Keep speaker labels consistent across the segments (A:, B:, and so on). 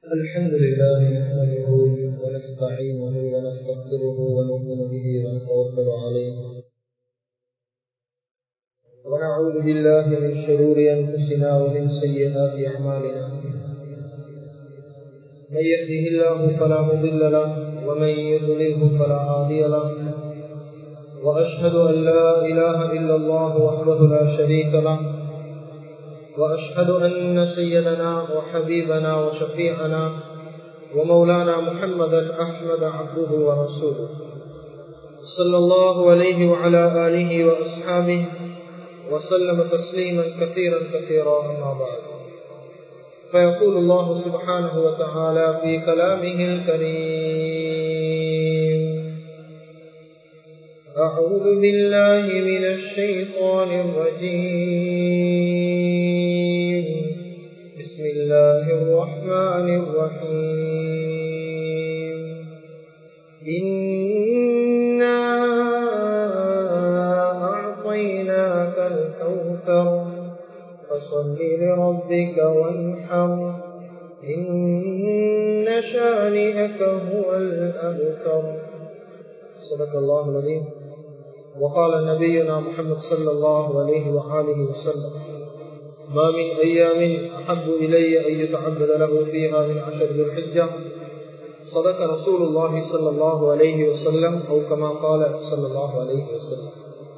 A: الحمد لله نحمده ونستعينه ونستغفره ونؤمن به ونتوكل عليه ونعوذ بالله من شرور انفسنا ومن سيئات اعمالنا من يهده الله فلا مضل له ومن يضلله فلا هادي له واشهد ان لا اله الا الله وحده لا شريك له وأشهد أن سيدنا وحبيبنا وشفيعنا ومولانا محمدا أحمد عبده ورسوله صلى الله عليه وعلى آله وأصحابه وسلم تسليما كثيرا كثيرا أما بعد فيقول الله سبحانه وتعالى في كلامه الكريم أعوذ بالله من الشيطان الرجيم بسم الله الرحمن الرحيم إنا أعطيناك الكوثر فصل لربك وانحر إن شانئك هو الأبتر صدق الله العظيم وقال نبينا محمد صلى الله عليه وآله وسلم ما من أيام أحب إلي أن يتعبد له فيها من عشر ذي الحجة صدق رسول الله صلى الله عليه وسلم أو كما قال صلى الله عليه وسلم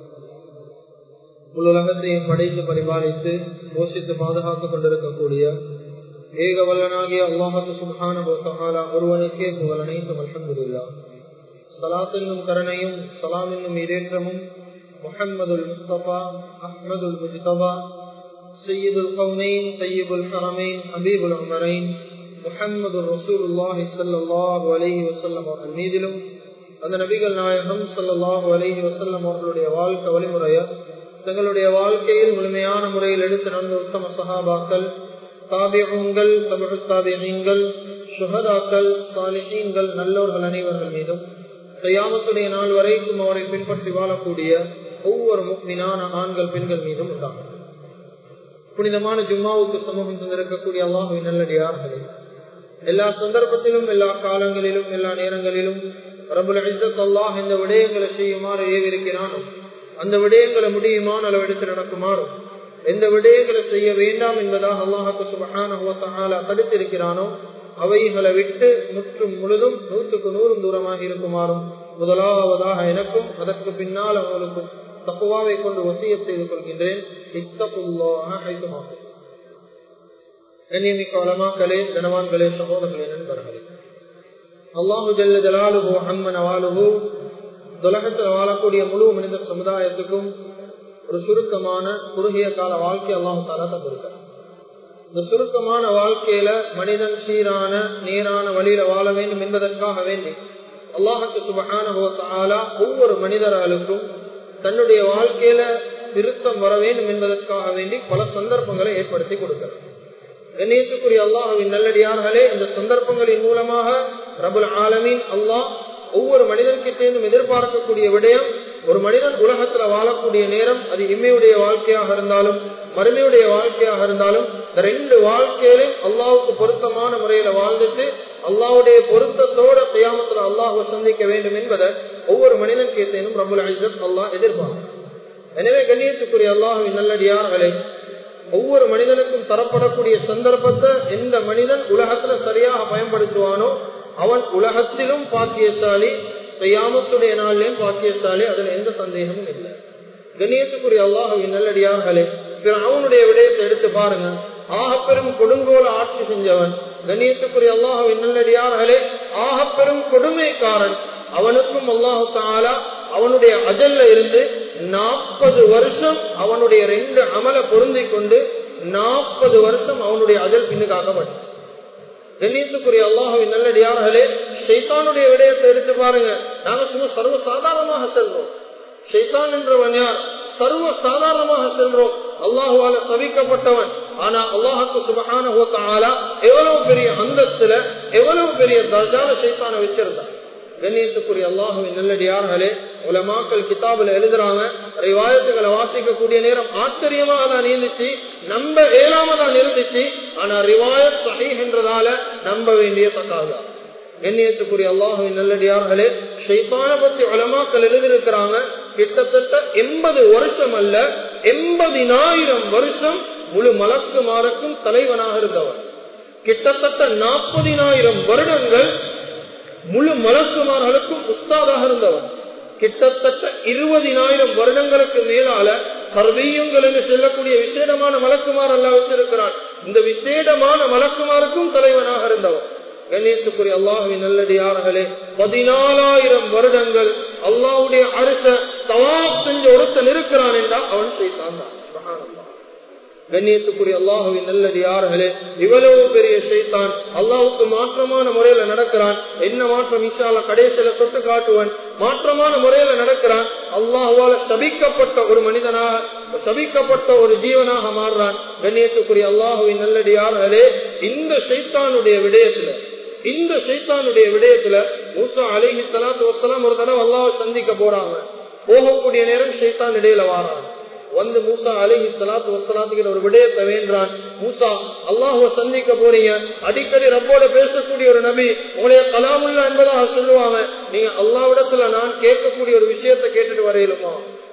A: உலகத்தையும் படைத்து பரிபாலித்து போஷித்து பாதுகாத்துக் கொண்டிருக்கக்கூடிய ஏக வல்லனாகிய அல்லாஹத்து சுல்ஹான ஒருவனுக்கே புகழ் அனைத்தும் அல்ஹம்துல்லா சலாத் என்னும் கருணையும் சலாம் என்னும் இடேற்றமும் முஹம்மதுல் முஸ்தபா அஹ்மதுல் முஜ்தபா சையீதுல் கவுனைன் சையீபுல் ஹரமைன் ஹபீபுல் அமரைன் முஹம்மது ரசூலுல்லாஹி ஸல்லல்லாஹு அலைஹி வஸல்லம் அவர்கள் மீதிலும் அந்த நபிகள் நாயகம் ஸல்லல்லாஹு அலைஹி வஸல்லம் அவர்களுடைய வாழ்க்கை வழிமுறைய தங்களுடைய வாழ்க்கையில் முழுமையான முறையில் எடுத்து நடந்த உத்தம சஹாபாக்கள் தாபியங்கள் தமிழ் தாபியங்கள் சுகதாக்கள் சாலிஹீன்கள் நல்லோர்கள் அனைவர்கள் மீதும் கையாமத்துடைய நாள் வரைக்கும் அவரை பின்பற்றி வாழக்கூடிய ஒவ்வொரு முக்மினான ஆண்கள் பெண்கள் மீதும் உண்டாகும் புனிதமான ஜும்மாவுக்கு சமூகம் தந்திருக்கக்கூடிய அல்லாஹுவின் நல்லடியார்களே எல்லா சந்தர்ப்பத்திலும் எல்லா காலங்களிலும் எல்லா நேரங்களிலும் ரபுல் இசத் அல்லாஹ் இந்த விடயங்களை செய்யுமாறு ஏவிருக்கிறானோ அந்த விடயங்களை முடியுமான அளவு எடுத்து நடக்குமாறும் எந்த விடயங்களை செய்ய வேண்டாம் என்பதாக அல்லாஹாக்கு சுபகான தடுத்திருக்கிறானோ அவைகளை விட்டு முற்றும் முழுதும் நூற்றுக்கு நூறும் தூரமாக இருக்குமாறும் முதலாவதாக எனக்கும் அதற்கு பின்னால் அவர்களுக்கும் தப்புவாவை கொண்டு வசிய செய்து கொள்கின்றேன் கண்ணியமிக்க வளமாக்களே கனவான்களே சகோதரர்களே நண்பர்களே அல்லாஹு ஜல்ல ஜலாலுகோ அம்மன் அவாலுகோ துலகத்தில் வாழக்கூடிய முழு மனித சமுதாயத்துக்கும் ஒரு சுருக்கமான குறுகிய கால வாழ்க்கை அல்லாஹு தாலா தந்திருக்கிறார் இந்த சுருக்கமான வாழ்க்கையில மனிதன் சீரான நேரான வழியில வாழ வேண்டும் என்பதற்காக வேண்டி அல்லாஹுக்கு சுபகான ஒவ்வொரு மனிதர்களுக்கும் தன்னுடைய வாழ்க்கையில திருத்தம் வர வேண்டும் என்பதற்காக வேண்டி பல சந்தர்ப்பங்களை ஏற்படுத்தி கொடுக்கிறார் கணேசுக்குரிய அல்லாஹுவின் நல்லடியார்களே இந்த சந்தர்ப்பங்களின் மூலமாக ரபுல் ஆலமீன் அல்லாஹ் ஒவ்வொரு மனிதன்கிட்டேந்தும் எதிர்பார்க்கக்கூடிய விடயம் ஒரு மனிதன் உலகத்துல வாழக்கூடிய நேரம் அது இம்மையுடைய வாழ்க்கையாக இருந்தாலும் மறுமையுடைய வாழ்க்கையாக இருந்தாலும் ரெண்டு வாழ்க்கையிலும் அல்லாவுக்கு பொருத்தமான முறையில வாழ்ந்துட்டு அல்லாவுடைய பொருத்தத்தோட கையாமத்துல அல்லாஹுவை சந்திக்க வேண்டும் என்பதை ஒவ்வொரு மனிதன் கேட்டேனும் ரபுல் அலிசத் அல்லாஹ் எதிர்பார்க்கும் எனவே கண்ணியத்துக்குரிய அல்லாஹுவின் நல்லடியார்களே ஒவ்வொரு மனிதனுக்கும் தரப்படக்கூடிய சந்தர்ப்பத்தை எந்த மனிதன் உலகத்துல சரியாக பயன்படுத்துவானோ அவன் உலகத்திலும் பாக்கியசாலி கையாமத்துடைய நாளிலும் பாக்கியசாலி அதுல எந்த சந்தேகமும் இல்லை கணேசுக்குரிய அல்லாஹுவின் நல்லடியார்களே அவனுடைய விடயத்தை எடுத்து பாருங்க ஆகப்பெரும் கொடுங்கோல ஆட்சி செஞ்சவன் கணேசுக்குரிய அல்லாஹுவின் நல்லடியார்களே ஆகப்பெரும் கொடுமைக்காரன் அவனுக்கும் அல்லாஹு தாலா அவனுடைய அஜல்ல இருந்து நாற்பது வருஷம் அவனுடைய ரெண்டு அமல பொருந்தி கொண்டு நாற்பது வருஷம் அவனுடைய அஜல் பின்னுக்காக்கப்பட்டது கண்ணியத்துக்குரிய அல்லாஹுவின் நல்லடியார்களே ஷைத்தானுடைய விடயத்தை எடுத்து பாருங்க நாங்க சும்மா சர்வ சாதாரணமாக செல்றோம் ஷைத்தான் என்றவன் யார் சர்வ சாதாரணமாக செல்றோம் அல்லாஹுவால சபிக்கப்பட்டவன் ஆனா அல்லாஹுக்கு சுபகான எவ்வளவு பெரிய அந்தத்துல எவ்வளவு பெரிய தர்ஜான ஷைத்தான வச்சிருந்தான் கண்ணியத்துக்குரிய அல்லாஹுவின் நல்லடியார்களே உலமாக்கள் கிதாபுல எழுதுறாங்க ரிவாயத்துகளை வாசிக்கக்கூடிய நேரம் ஆச்சரியமாக தான் இருந்துச்சு நம்ப ஏழாம தான் இருந்துச்சு ஆனா ரிவாயத் சஹி என்றதால நம்ப வேண்டிய தக்காதா எண்ணியத்துக்குரிய அல்லாஹுவின் நல்லடியார்களே ஷைத்தான பத்தி உலமாக்கள் எழுதியிருக்கிறாங்க கிட்டத்தட்ட எண்பது வருஷம் அல்ல எண்பதினாயிரம் வருஷம் முழு மலக்குமாருக்கும் தலைவனாக இருந்தவர் கிட்டத்தட்ட நாற்பதினாயிரம் வருடங்கள் முழு மலக்குமார்களுக்கும் உஸ்தாதாக இருந்தவர் கிட்டத்தட்ட இருபதினாயிரம் வருடங்களுக்கு மேலால கர்வீயங்கள் என்று சொல்லக்கூடிய விசேடமான மலக்குமார் அல்ல வச்சிருக்கிறார் இந்த விசேடமான மலக்குமாருக்கும் தலைவனாக இருந்தவர் கண்ணியத்துக்குரிய அல்லாஹுவின் நல்லடியார்களே பதினாலாயிரம் வருடங்கள் அல்லாவுடைய அரச தவாப் செஞ்ச ஒருத்தன் இருக்கிறான் என்றால் அவன் செய்தான் கண்ணியத்துக்குரிய அல்லாஹுவின் நல்லடியார்களே இவ்வளவு பெரிய செய்தான் அல்லாவுக்கு மாற்றமான முறையில நடக்கிறான் என்ன மாற்றம் இஷால கடைசியில தொட்டு காட்டுவன் மாற்றமான முறையில நடக்கிறான் அல்லாஹுவால சபிக்கப்பட்ட ஒரு மனிதனாக சபிக்கப்பட்ட ஒரு ஜீவனாக மாறுறான் கண்ணியத்துக்குரிய அல்லாஹுவின் நல்லடியார்களே இந்த சைத்தானுடைய விடயத்துல இந்த சைத்தானுடைய விடயத்துல மூசா அலிஹி சலாத்து வசலாம் ஒரு தடவை அல்லாஹ் சந்திக்க போறாங்க போகக்கூடிய நேரம் சைத்தான் இடையில வாரான் வந்து மூசா அலிஹி சலாத்து வசலாத்துக்கிற ஒரு விடயத்தை வேண்டான் மூசா அல்லாஹுவ சந்திக்க போறீங்க அடிக்கடி ரப்போட பேசக்கூடிய ஒரு நபி உங்களைய கலாமுல்லா என்பதாக சொல்லுவாங்க நீங்க அல்லாவிடத்துல நான் கேட்கக்கூடிய ஒரு விஷயத்தை கேட்டுட்டு வரையிலுமா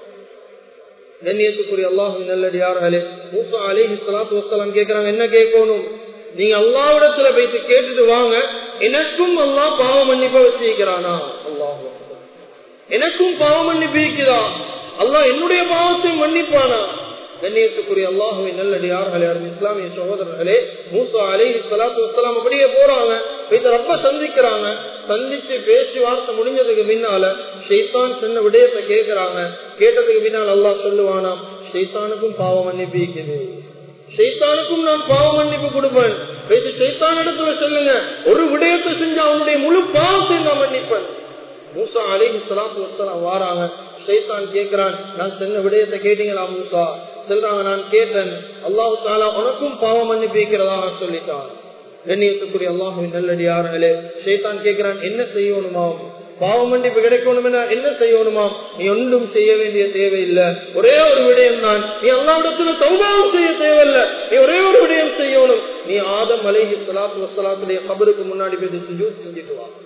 A: கண்ணியத்துக்குரிய அல்லாஹு நல்லடியார்களே மூசா அலிஹி சலாத்து வசலாம் கேட்கிறாங்க என்ன கேட்கணும் நீங்க அல்லாவிடத்துல போயிட்டு கேட்டுட்டு வாங்க எனக்கும் அல்லா பாவ மன்னிப்ப வச்சிருக்கிறானா அல்லாஹ் எனக்கும் பாவ மன்னிப்பு இருக்கிறா அல்லாஹ் என்னுடைய பாவத்தை மன்னிப்பானா கண்ணியத்துக்குரிய அல்லாஹுவை நல்லடியார்களே இஸ்லாமிய சகோதரர்களே மூசா அலை சலாத்து வலாம் அப்படியே போறாங்க ரப்ப சந்திக்கிறாங்க சந்திச்சு பேச்சு வார்த்தை முடிஞ்சதுக்கு பின்னால ஷெய்தான் சின்ன விடயத்தை கேட்கிறாங்க கேட்டதுக்கு பின்னால் அல்லாஹ் சொல்லுவானா ஷெய்தானுக்கும் பாவம் மன்னிப்பு இருக்குது சைத்தானுக்கும் நான் பாவ மன்னிப்பு கொடுப்பேன் சைத்தான் இடத்துல சொல்லுங்க ஒரு விடயத்தை செஞ்சு அவனுடைய முழு பாவத்தை நான் மன்னிப்பேன் மூசா அலிஹி சலாத்து வசலாம் வாராங்க சைத்தான் கேட்கிறான் நான் சென்ன விடயத்தை கேட்டீங்களா மூசா சொல்றாங்க நான் கேட்டேன் அல்லாஹு தாலா உனக்கும் பாவ மன்னிப்பு இருக்கிறதாக சொல்லிட்டான் கண்ணியத்துக்குரிய அல்லாஹுவின் நல்லடியார்களே சைத்தான் கேட்கிறான் என்ன செய்யணுமா பாவ மன்னிப்பு கிடைக்கணும் என்ன செய்யணுமா நீ ஒன்றும் செய்ய வேண்டிய தேவையில்லை ஒரே ஒரு விடயம் தான் நீ எல்லாவிடத்துல சௌபாவம் செய்ய தேவையில்லை நீ ஒரே ஒரு விடயம் செய்யணும் நீ ஆதம் அலைஹி சலாத்து வசலாத்துடைய கபருக்கு முன்னாடி போய் சுஜூத் செஞ்சுட்டு வா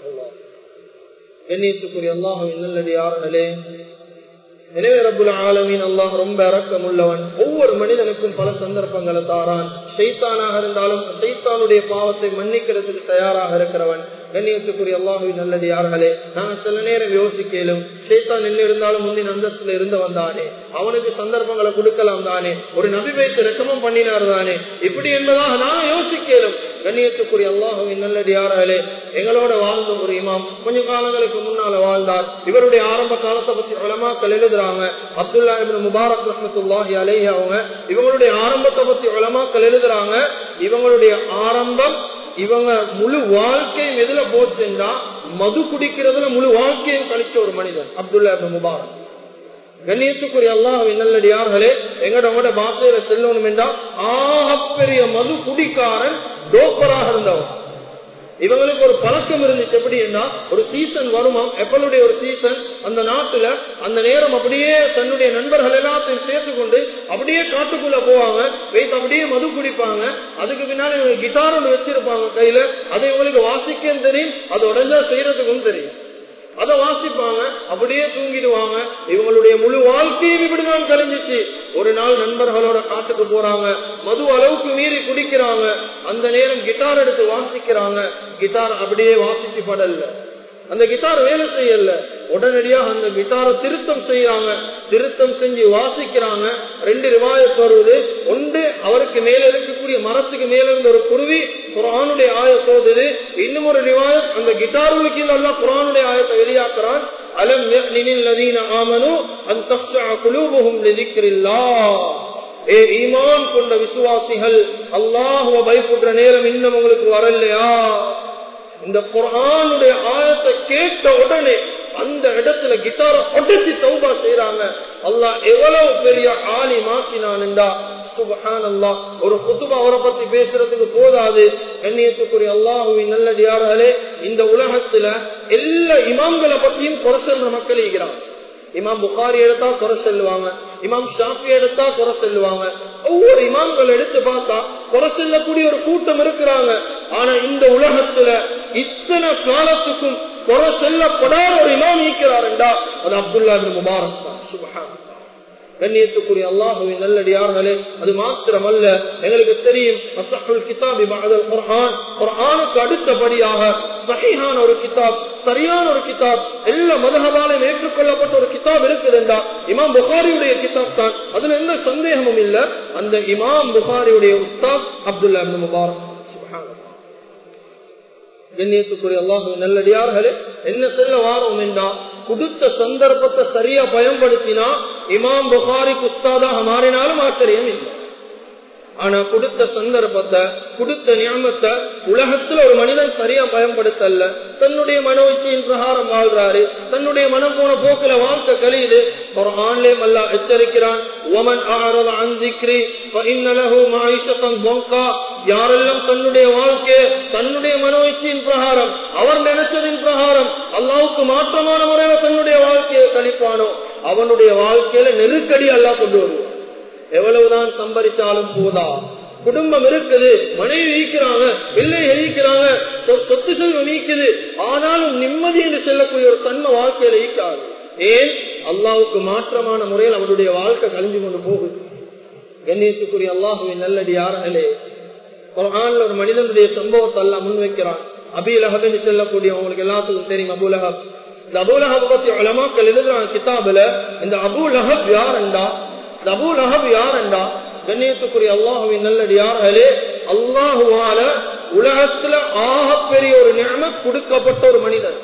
A: எண்ணியத்துக்குரிய அல்லாஹுவின் நல்லடியார்களே எனவே ரபுல் ஆலமீன் அல்லாஹ் ரொம்ப இறக்கம் உள்ளவன் ஒவ்வொரு மனிதனுக்கும் பல சந்தர்ப்பங்களை தாரான் செய்தானாக இருந்தாலும் செய்தானுடைய பாவத்தை மன்னிக்கிறதுக்கு தயாராக இருக்கிறவன் கண்ணியத்துக்குரிய அல்லாஹுவின் நல்லது யார்களே நாங்க சில நேரம் யோசிக்கலும் சேத்தான் என்ன இருந்தாலும் முன்னின் அந்தஸ்துல இருந்து வந்தானே அவனுக்கு சந்தர்ப்பங்களை கொடுக்கலாம் தானே ஒரு நபி வைத்து ரெக்கமம் பண்ணினார் தானே இப்படி என்பதாக நான் யோசிக்கலும் கண்ணியத்துக்குரிய அல்லாஹுவின் நல்லது யார்களே எங்களோட வாழ்ந்த ஒரு இமாம் கொஞ்ச காலங்களுக்கு முன்னால வாழ்ந்தார் இவருடைய ஆரம்ப காலத்தை பத்தி உலமாக்கள் எழுதுறாங்க அப்துல்லா இபின் முபாரக் ரஹமத்துல்லாஹி அலேஹி அவங்க இவங்களுடைய ஆரம்பத்தை பத்தி உலமாக்கள் எழுதுறாங்க இவங்களுடைய ஆரம்பம் இவங்க முழு வாழ்க்கையும் எதுல போச்சுன்னா மது குடிக்கிறதுல முழு வாழ்க்கையும் கழிச்ச ஒரு மனிதன் அப்துல்லா முபாரக் கண்ணியத்துக்குரிய அல்லாஹ் நல்லடியார்களே எங்கட பாஷையில செல்லணும் என்றால் ஆகப்பெரிய மது குடிக்காரன் டோப்பராக இருந்தவன் இவங்களுக்கு ஒரு பழக்கம் இருந்துச்சு எப்படின்னா ஒரு சீசன் வருமா எப்பளுடைய ஒரு சீசன் அந்த நாட்டுல அந்த நேரம் அப்படியே தன்னுடைய நண்பர்கள் எல்லாத்தையும் சேர்த்து கொண்டு அப்படியே காட்டுக்குள்ள போவாங்க வைத்து அப்படியே மது குடிப்பாங்க அதுக்கு பின்னால இவங்க கிட்டார் ஒன்று வச்சிருப்பாங்க கையில அதை இவங்களுக்கு வாசிக்கவும் தெரியும் அது உடஞ்சா செய்யறதுக்கும் தெரியும் அதை வாசிப்பாங்க அப்படியே தூங்கிடுவாங்க இவங்களுடைய முழு வாழ்க்கையும் இப்படிதான் கழிஞ்சிச்சு ஒரு நாள் நண்பர்களோட காட்டுக்கு போறாங்க மது அளவுக்கு மீறி குடிக்கிறாங்க அந்த நேரம் கிட்டார் எடுத்து வாசிக்கிறாங்க கிட்டார் அப்படியே வாசிச்சு படல அந்த கிட்டார் வேலை செய்யல உடனடியாக அந்த கிட்டாரை திருத்தம் செய்யறாங்க திருத்தம் செஞ்சு வாசிக்கிறாங்க ரெண்டு ரிவாயத்து வருவது ஒன்று அவருக்கு மேல இருக்கக்கூடிய மரத்துக்கு மேல இருந்த ஒரு குருவி குரானுடைய ஆயத்தோது இன்னும் ஒரு ரிவாயத் அந்த கிட்டாருக்கு நல்லா குரானுடைய ஆயத்தை வெளியாக்குறான் அலம் நதீன ஆமனு அந்த குலூபுகும் நிதிக்கிறில்லா ஏ ஈமான் கொண்ட விசுவாசிகள் அல்லாஹுவ பயப்படுற நேரம் இன்னும் உங்களுக்கு வரலையா இந்த குரானுடைய ஆயத்தை கேட்ட உடனே அந்த இடத்துல கிட்டார உடச்சி தௌபா செய்யறாங்க அல்லாஹ் எவ்வளவு பெரிய ஆலி மாக்கினான்டா சுபஹானல்லா ஒரு குத்துபா அவரை பத்தி பேசுறதுக்கு போதாது கண்ணியத்துக்குரிய அல்லாஹுவின் நல்லடியார்களே இந்த உலகத்துல எல்லா இமாம்களை பத்தியும் குறை சொல்ற மக்கள் இருக்கிறாங்க இமாம் புகாரி எடுத்தா குறை சொல்லுவாங்க இமாம் ஷாஃபி எடுத்தா குறை சொல்லுவாங்க ஒவ்வொரு இமாம்கள் எடுத்து பார்த்தா குறை சொல்லக்கூடிய ஒரு கூட்டம் இருக்கிறாங்க ஆனா இந்த உலகத்துல இத்தனை காலத்துக்கும் குறை சொல்லப்படாத ஒரு இமாம் இருக்கிறாருண்டா அது அப்துல்லா முபாரக் தான் சுபஹான் கண்ணியத்துக்குரிய அல்லாஹுவின் நல்லடியார்களே அது மாத்திரமல்ல எங்களுக்கு தெரியும் கிதாபி குர்ஆன் குர்ஆனுக்கு அடுத்தபடியாக சஹீஹான ஒரு கிதாப் சரியான ஒரு கிதாப் எல்லா மதகபாலையும் ஏற்றுக்கொள்ளப்பட்ட ஒரு கிதாப் இருக்குதுண்டா இமாம் புகாரியுடைய கிதாப் தான் அதுல எந்த சந்தேகமும் இல்ல அந்த இமாம் புகாரியுடைய உஸ்தாத் அப்துல்லா முபாரக் கண்ணியத்துக்குரிய அல்லாஹு நல்லடியார்களே என்ன செல்ல வாரம் என்றா கொடுத்த சந்தர்ப்பத்தை சரியா பயன்படுத்தினா இமாம் புகாரி குஸ்தாதாக மாறினாலும் ஆச்சரியம் இல்லை ஆனா கொடுத்த சந்தர்ப்பத்தை கொடுத்த நியமத்தை உலகத்துல ஒரு மனிதன் சரியா பயன்படுத்தல தன்னுடைய மனோச்சியின் பிரகாரம் வாழ்றாரு தன்னுடைய மனம் போன போக்குல வாழ்க்கை கழியுது ஒரு ஆன்லைன் அல்ல எச்சரிக்கிறான் ஒமன் ஆறத அந்திக்ரி யாரெல்லாம் தன்னுடைய வாழ்க்கையை தன்னுடைய மனோச்சியின் பிரகாரம் அவர் நினைச்சதின் பிரகாரம் அல்லாவுக்கு மாற்றமான முறையில தன்னுடைய வாழ்க்கையை கழிப்பானோ அவனுடைய வாழ்க்கையில நெருக்கடி அல்லா கொண்டு வருவான் எவ்வளவுதான் சம்பரிச்சாலும் போதா குடும்பம் இருக்குது மனைவி ஈக்கிறாங்க பிள்ளை ஈக்கிறாங்க சொத்து செல்வம் ஈக்குது ஆனாலும் நிம்மதி என்று செல்லக்கூடிய ஒரு தன்மை வாழ்க்கையில ஈக்காது ஏன் அல்லாவுக்கு மாற்றமான முறையில் அவருடைய வாழ்க்கை கழிஞ்சு கொண்டு போகுது கண்ணியத்துக்குரிய அல்லாஹுவின் நல்லடி யார்களே குரான்ல ஒரு மனிதனுடைய சம்பவத்தை எல்லாம் முன்வைக்கிறான் அபிலஹப் என்று செல்லக்கூடிய உங்களுக்கு எல்லாத்துக்கும் தெரியும் அபுலஹப் இந்த அபுலஹப் பத்தி அலமாக்கள் எழுதுறாங்க கிதாபுல இந்த அபுலஹப் யாருண்டா அபு லஹப் யார் என்றா கண்ணியத்துக்குரிய அல்லாஹுவின் நல்லடி யார்களே அல்லாஹுவால உலகத்துல ஆகப்பெரிய ஒரு நியம கொடுக்கப்பட்ட ஒரு மனிதன்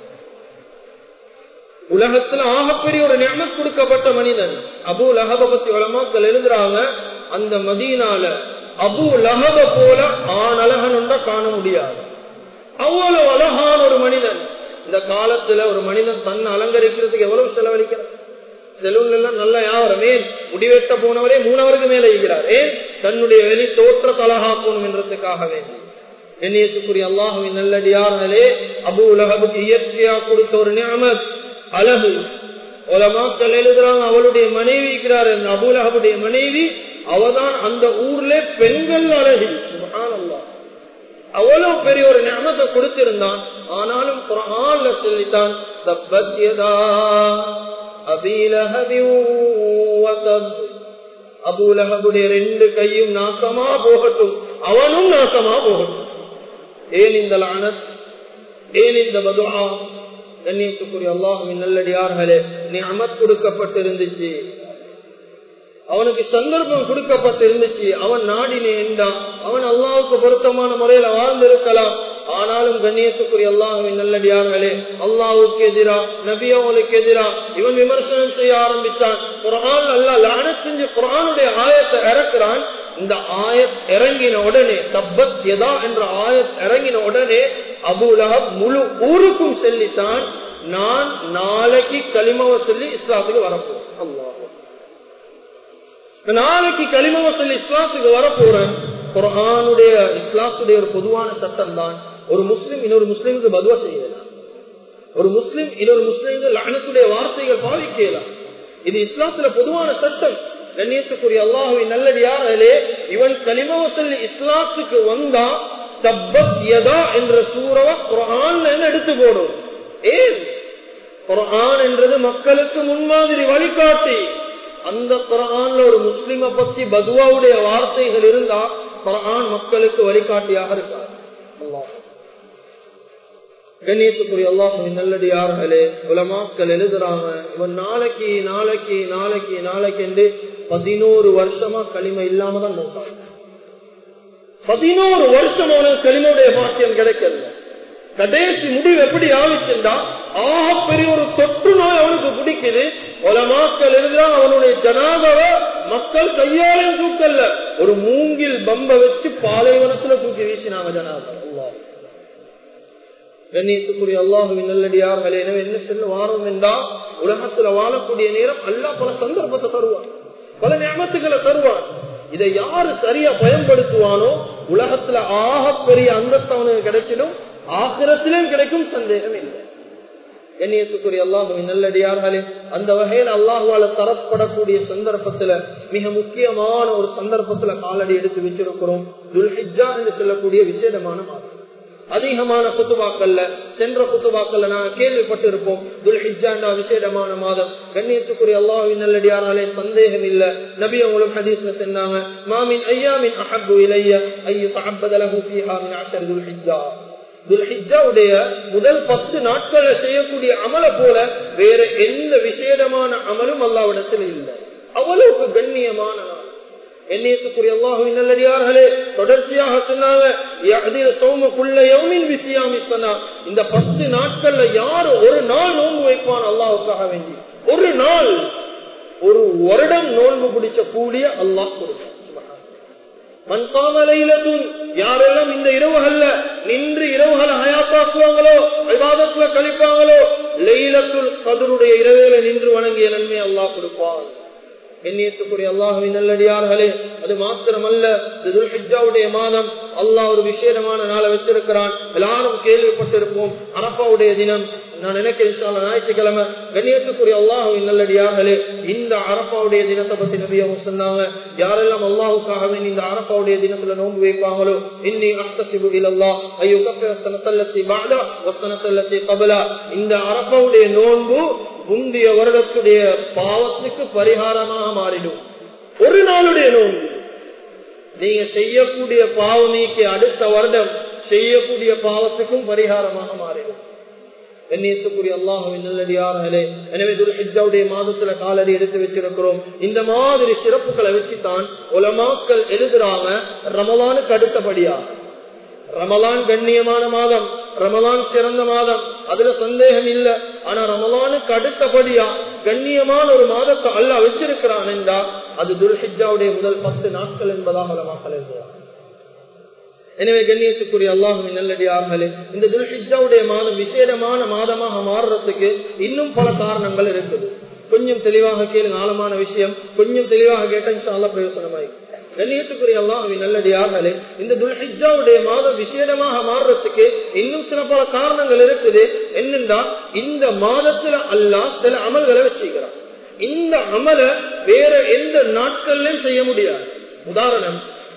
A: உலகத்துல ஆகப்பெரிய ஒரு நியம கொடுக்கப்பட்ட மனிதன் அபு லஹப பத்தி வளமாக்கள் எழுதுறாங்க அந்த மதீனால அபு லஹப போல ஆண் அழகன் காண முடியாது அவ்வளவு அழகான ஒரு மனிதன் இந்த காலத்துல ஒரு மனிதன் தன்னை அலங்கரிக்கிறதுக்கு எவ்வளவு செலவழிக்கிறார் செலவுல எல்லாம் நல்ல யாவரமே முடிவெட்ட போனவரே மூணவருக்கு மேல இருக்கிறார் ஏன் தன்னுடைய வெளி தோற்றத்தை அழகாக்கணும் என்றதுக்காக வேண்டி எண்ணியத்துக்குரிய அல்லாஹுவின் நல்லடியார்களே அபு உலகவுக்கு இயற்கையா கொடுத்த ஒரு நியமத் அழகு உலமாக்கள் எழுதுறாங்க அவளுடைய மனைவி இருக்கிறார் அபுலகவுடைய மனைவி அவதான் அந்த ஊர்ல பெண்கள் அழகி சுபஹானல்லாஹ் அவ்வளவு பெரிய ஒரு ஞானத்தை கொடுத்திருந்தான் ஆனாலும் குரான்ல சொல்லித்தான் தப்பத்தியதா அபூலகபுடைய ரெண்டு கையும் நாசமா போகட்டும் அவனும் நாசமா போகட்டும் ஏன் இந்த லானத் ஏன் இந்த பதுவா கண்ணியத்துக்குரிய அல்லாஹுவின் நல்லடியார்களே நீ அமத் கொடுக்கப்பட்டிருந்துச்சு அவனுக்கு சந்தர்ப்பம் கொடுக்கப்பட்டு இருந்துச்சு அவன் நாடினே என்றான் அவன் அல்லாவுக்கு பொருத்தமான முறையில வாழ்ந்திருக்கலாம் ஆனாலும் கண்ணியத்துக்குரிய அல்லாஹுவின் நல்லடியார்களே அல்லாவுக்கு எதிரா நபி அவங்களுக்கு எதிரா இவன் விமர்சனம் செய்ய ஆரம்பித்தான் குரான் அல்லா லான செஞ்சு குரானுடைய ஆயத்தை இறக்குறான் இந்த ஆயத் இறங்கின உடனே தப்பத் எதா என்ற ஆயத் இறங்கின உடனே அபுலஹப் முழு ஊருக்கும் சொல்லித்தான் நான் நாளைக்கு களிமவ சொல்லி இஸ்லாத்துக்கு வரப்போம் அல்லாஹ் நாளைக்கு களிமவ சொல்லி இஸ்லாத்துக்கு வரப்போறேன் குரானுடைய இஸ்லாத்துடைய ஒரு பொதுவான சட்டம் தான் ஒரு முஸ்லிம் இன்னொரு முஸ்லிமுக்கு பதுவா செய்யலாம் ஒரு முஸ்லிம் இன்னொரு முஸ்லிமுக்கு லகனத்துடைய வார்த்தைகள் பாவிக்கலாம் இது இஸ்லாத்துல பொதுவான சட்டம் கண்ணியத்துக்குரிய அல்லாஹுவின் நல்லது யாரே இவன் களிமவ சொல்லி இஸ்லாத்துக்கு வந்தா தப்பத் யதா என்ற சூறவ குரான் எடுத்து போடும் ஏன் குரான் என்றது மக்களுக்கு முன்மாதிரி வழிகாட்டி அந்த குரான்ல ஒரு முஸ்லிம பத்தி பதுவாவுடைய வார்த்தைகள் இருந்தா குரான் மக்களுக்கு வழிகாட்டியாக இருக்கார் கண்ணியத்துக்குரிய அல்லாஹின் நல்லடியார்களே உலமாக்கள் எழுதுறாங்க இவன் நாளைக்கு நாளைக்கு நாளைக்கு நாளைக்கு என்று பதினோரு வருஷமா களிமை இல்லாம தான் நோக்காங்க பதினோரு வருஷம் அவனுக்கு களிமையுடைய பாக்கியம் கிடைக்கல கடைசி முடிவு எப்படி ஆவிச்சுண்டா ஆக பெரிய ஒரு தொற்று நோய் அவனுக்கு பிடிக்குது உலமாக்கள் இருந்தால் அவனுடைய ஜனாதவ மக்கள் கையாலையும் தூக்கல்ல ஒரு மூங்கில் பம்ப வச்சு பாலைவனத்துல தூக்கி வீசினாங்க ஜனாதவ கண்ணியத்துக்குரிய அல்லாஹுவின் நல்லடியார்கள் எனவே என்ன செல்ல வாரம் என்றா உலகத்துல வாழக்கூடிய நேரம் அல்லா பல சந்தர்ப்பத்தை தருவான் பல ஞாபகத்துக்களை தருவான் இதை யாரு சரியா பயன்படுத்துவானோ உலகத்துல ஆக பெரிய அந்தஸ்து அவனுக்கு கிடைச்சிடும் ஆசிரத்திலும் கிடைக்கும் சந்தேகம் இல்லை எண்ணியத்துக்குரிய அல்லாஹுவின் நல்லடியார்களே அந்த வகையில் அல்லாஹுவால தரப்படக்கூடிய சந்தர்ப்பத்துல மிக முக்கியமான ஒரு சந்தர்ப்பத்துல காலடி எடுத்து வச்சிருக்கிறோம் துல்ஹிஜா என்று சொல்லக்கூடிய விசேடமான மாதம் அதிகமான குத்துவாக்கல்ல சென்ற குத்துவாக்கல்ல நாங்கள் கேள்விப்பட்டிருப்போம் துல்ஹிஜா விசேடமான மாதம் கண்ணியத்துக்குரிய அல்லாஹின் நல்லடியாராலே சந்தேகம் இல்ல நபி அவங்களும் ஹதீஸ்ல சொன்னாங்க மாமின் ஐயாமின் அஹப்பு இலைய ஐயோ அஹப்பதலகு ஃபீஹா மின் அஷர் துல்ஹிஜா துல்ஹிஜாவுடைய முதல் பத்து நாட்கள்ல செய்யக்கூடிய அமல போல வேற எந்த விசேடமான அமலும் அல்லாவிடத்தில் இல்லை அவ்வளவுக்கு கண்ணியமான நாள் எண்ணியத்துக்குரிய அல்லாஹுவின் நல்லடியார்களே தொடர்ச்சியாக சொன்னாங்க சௌமக்குள்ள யவுமின் விசியாமித்தனா இந்த பத்து நாட்கள்ல யாரு ஒரு நாள் நோன்பு வைப்பான் அல்லாவுக்காக வேண்டி ஒரு நாள் ஒரு வருடம் நோன்பு பிடிச்ச கூடிய அல்லாஹ் கொடுப்பான் மண்காமலையிலும் யாரெல்லாம் இந்த இரவுகள்ல நின்று இரவுகளை ஹயாத்தாக்குவாங்களோ விவாதத்துல கழிப்பாங்களோ லெயிலத்துல் கதருடைய இரவேல நின்று வணங்கிய நன்மை அல்லாஹ் கொடுப்பான் எண்ணியத்துக்குரிய அல்லாஹுவின் நல்லடியார்களே அது மாத்திரமல்ல துல்ஹிஜாவுடைய மாதம் அல்லாஹ் ஒரு விசேடமான நாளை வச்சிருக்கிறான் எல்லாரும் கேள்விப்பட்டிருப்போம் அரப்பாவுடைய தினம் நான் நினைக்கிறேன் ஞாயிற்றுக்கிழமை கண்ணியத்துக்குரிய அல்லாஹுவின் நல்லடியார்களே இந்த அரப்பாவுடைய தினத்தை பத்தி நபியாக சொன்னாங்க யாரெல்லாம் அல்லாஹுக்காகவே இந்த அரப்பாவுடைய தினத்துல நோன்பு வைப்பாங்களோ இன்னி அஸ்தசிபு இல்லல்லா ஐயோ கப்பி பாடா வசனத்தல்லத்தி கபலா இந்த அரப்பாவுடைய நோன்பு முந்தைய வருடத்துடைய பாவத்துக்கு பரிகாரமாக மாறிடும் ஒரு நாளுடைய நோன்பு நீங்க செய்யக்கூடிய பாவமீக்கு அடுத்த வருடம் செய்யக்கூடிய பாவத்துக்கும் பரிகாரமாக மாறிடும் எண்ணியத்துக்குரிய அல்லாஹுவின் நல்லடியார்களே எனவே துல்ஹிஜாவுடைய மாதத்துல காலடி எடுத்து வச்சிருக்கிறோம் இந்த மாதிரி சிறப்புகளை வச்சுதான் உலமாக்கள் எழுதுறாங்க ரமலானுக்கு அடுத்தபடியா ரமலான் கண்ணியமான மாதம் ரமலான் சிறந்த மாதம் அதுல சந்தேகம் இல்ல ஆனா ரமலானுக்கு அடுத்தபடியா கண்ணியமான ஒரு மாதத்தை அல்ல வச்சிருக்கிறான் என்றா அது துல்ஹிஜாவுடைய முதல் பத்து நாட்கள் என்பதாக உலமாக்கள் எழுதுறாங்க எனவே கண்ணியத்துக்குரிய அல்லாஹுவின் நல்லடியார்களே இந்த துல்ஹிஜாவுடைய மாதம் விசேடமான மாதமாக மாறுறதுக்கு இன்னும் பல காரணங்கள் இருக்குது கொஞ்சம் தெளிவாக கேளுங்க ஆழமான விஷயம் கொஞ்சம் தெளிவாக கேட்டா பிரயோசனமாய் கண்ணியத்துக்குரிய அல்லாஹுவின் நல்லடியார்களே இந்த துல்ஹிஜாவுடைய மாதம் விசேடமாக மாறுறதுக்கு இன்னும் சில பல காரணங்கள் இருக்குது என்னென்றா இந்த மாதத்துல அல்லாஹ் சில அமல்களை வச்சுக்கிறான் இந்த அமல வேற எந்த நாட்கள்லயும் செய்ய முடியாது உதாரணம்